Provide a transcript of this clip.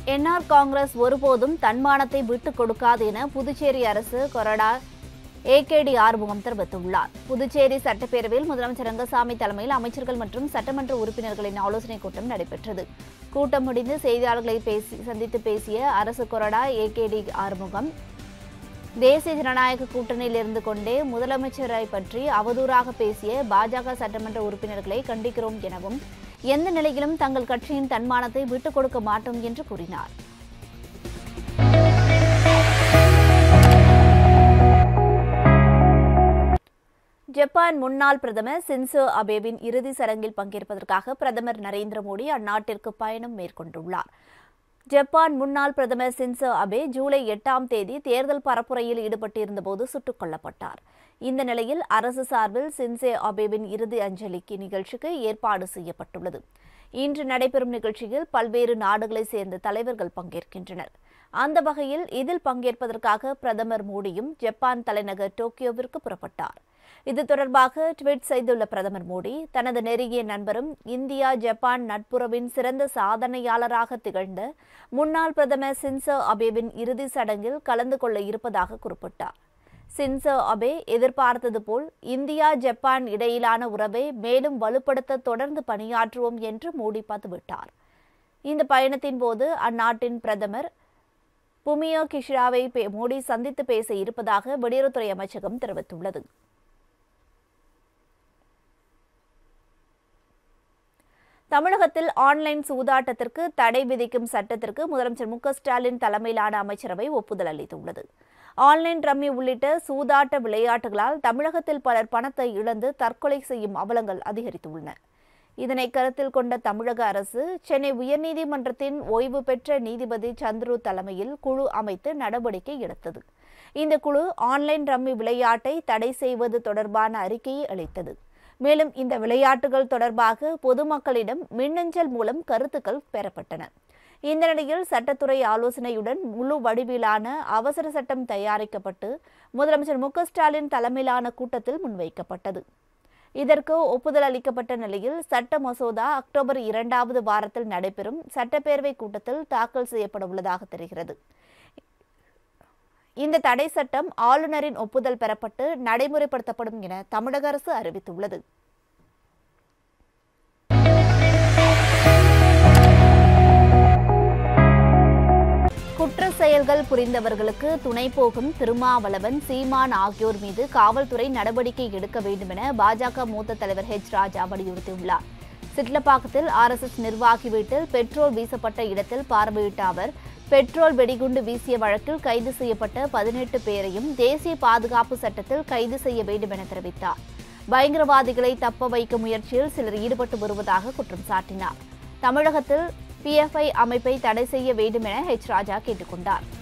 NR Congress ஒருபோதும் தன்மானத்தை விட்டுக் கொடுக்காது என புதுச்சேரி அரசு கொறடா ஏகேடி ஆறுமுகம் தெரிவித்துள்ளார் புதுச்சேரி சட்டப்பேரவையில் முதலமைச்சர் ரங்கசாமி தலைமையில் அமைச்சர்கள் மற்றும் சட்டமன்ற உறுப்பினர்களின் ஆலோசனைக் கூட்டம் நடைபெற்றது கூட்டம் முடிந்து செய்தியாளர்களை பேசி சந்தித்து பேசிய அரசு கொறடா ஏகேடி ஆறுமுகம் தேசிய ஜனநாயக கூட்டணியில் இருந்து கொண்டே முதலமைச்சரை பற்றி அவதூறாக பேசிய பாஜக சட்டமன்ற உறுப்பினர்களை கண்டிக்கிறோம் எனவும் எந்த நிலையிலும் தங்கள் கட்சியின் தன்மானத்தை விட்டுக் கொடுக்க மாட்டோம் என்று கூறினார் ஜப்பான் முன்னாள் பிரதமர் சின்சோ அபேவின் இறுதி சடங்கில் பங்கேற்பதற்காக பிரதமர் நரேந்திர மோடி அந்நாட்டிற்கு பயணம் மேற்கொண்டுள்ளார் ஜப்பான் முன்னாள் பிரதமர் சின்சோ அபே ஜூலை எட்டாம் தேதி தேர்தல் பரப்புரையில் ஈடுபட்டிருந்தபோது சுட்டுக் கொல்லப்பட்டார் இந்த நிலையில் அரசு சார்பில் சின்சே அபேவின் இறுதி அஞ்சலிக்கு நிகழ்ச்சிக்கு ஏற்பாடு செய்யப்பட்டுள்ளது இன்று நடைபெறும் நிகழ்ச்சியில் பல்வேறு நாடுகளைச் சேர்ந்த தலைவர்கள் பங்கேற்கின்றனர் அந்த வகையில் இதில் பங்கேற்பதற்காக பிரதமர் மோடியும் ஜப்பான் தலைநகர் டோக்கியோவிற்கு புறப்பட்டார் இது தொடர்பாக ட்வீட் செய்துள்ள பிரதமர் மோடி தனது நெருங்கிய நண்பரும் இந்தியா ஜப்பான் நட்புறவின் சிறந்த சாதனையாளராக திகழ்ந்த முன்னாள் பிரதமர் சின்சோ அபேவின் இறுதி சடங்கில் கலந்து கொள்ள இருப்பதாக குறிப்பிட்டார் சின்சோ அபே எதிர்பார்த்தது போல் இந்தியா ஜப்பான் இடையிலான உறவை மேலும் வலுப்படுத்த தொடர்ந்து பணியாற்றுவோம் என்று மோடி பதிவிட்டார் இந்த பயணத்தின் போது அந்நாட்டின் பிரதமர் புமியோ கிஷிராவை பே- மோடி சந்தித்து பேச இருப்பதாக வெளியுறவுத்துறை அமைச்சகம் தெரிவித்துள்ளது தமிழகத்தில் ஆன்லைன் சூதாட்டத்திற்கு தடை விதிக்கும் சட்டத்திற்கு முதலமைச்சர் மு க ஸ்டாலின் தலைமையிலான அமைச்சரவை ஒப்புதல் அளித்துள்ளது ஆன்லைன் ரம்மி உள்ளிட்ட சூதாட்ட விளையாட்டுகளால் தமிழகத்தில் பலர் பணத்தை இழந்து தற்கொலை செய்யும் அவலங்கள் அதிகரித்துள்ளன இதனை கருத்தில் கொண்ட தமிழக அரசு சென்னை உயர்நீதிமன்றத்தின் ஓய்வு பெற்ற நீதிபதி சந்துரு தலைமையில் குழு அமைத்து நடவடிக்கை எடுத்தது இந்த குழு ஆன்லைன் ரம்மி விளையாட்டை தடை செய்வது தொடர்பான அறிக்கையை அளித்தது மேலும் இந்த விளையாட்டுகள் தொடர்பாக பொதுமக்களிடம் மின்னஞ்சல் மூலம் கருத்துக்கள் பெறப்பட்டன இந்த நிலையில் சட்டத்துறை ஆலோசனையுடன் முழு வடிவிலான அவசர சட்டம் தயாரிக்கப்பட்டு முதலமைச்சர் மு க ஸ்டாலின் தலைமையிலான கூட்டத்தில் முன்வைக்கப்பட்டது இதற்கு ஒப்புதல் அளிக்கப்பட்ட நிலையில் சட்ட மசோதா அக்டோபர் இரண்டாவது வாரத்தில் நடைபெறும் சட்டப்பேரவை கூட்டத்தில் தாக்கல் செய்யப்பட உள்ளதாக தெரிகிறது இந்த தடை சட்டம் ஆளுநரின் ஒப்புதல் பெறப்பட்டு நடைமுறைப்படுத்தப்படும் என தமிழக அரசு அறிவித்துள்ளது குற்ற செயல்கள் புரிந்தவர்களுக்கு துணை போகும் திருமாவளவன் சீமான் ஆகியோர் மீது காவல்துறை நடவடிக்கை எடுக்க வேண்டும் என பாஜக மூத்த தலைவர் ஹெச் ராஜா வலியுறுத்தியுள்ளார் சிட்லப்பாக்கத்தில் ஆர்எஸ்எஸ் நிர்வாகி வீட்டில் பெட்ரோல் வீசப்பட்ட இடத்தில் பார்வையிட்ட அவர் பெட்ரோல் வெடிகுண்டு வீசிய வழக்கில் கைது செய்யப்பட்ட பதினெட்டு பேரையும் தேசிய பாதுகாப்பு சட்டத்தில் கைது செய்ய வேண்டும் என தெரிவித்தார் பயங்கரவாதிகளை தப்ப வைக்கும் முயற்சியில் சிலர் ஈடுபட்டு வருவதாக குற்றம் சாட்டினார் தமிழகத்தில் பிஎஃப்ஐ அமைப்பை தடை செய்ய வேண்டும் என ஹெச் ராஜா கேட்டுக்கொண்டார்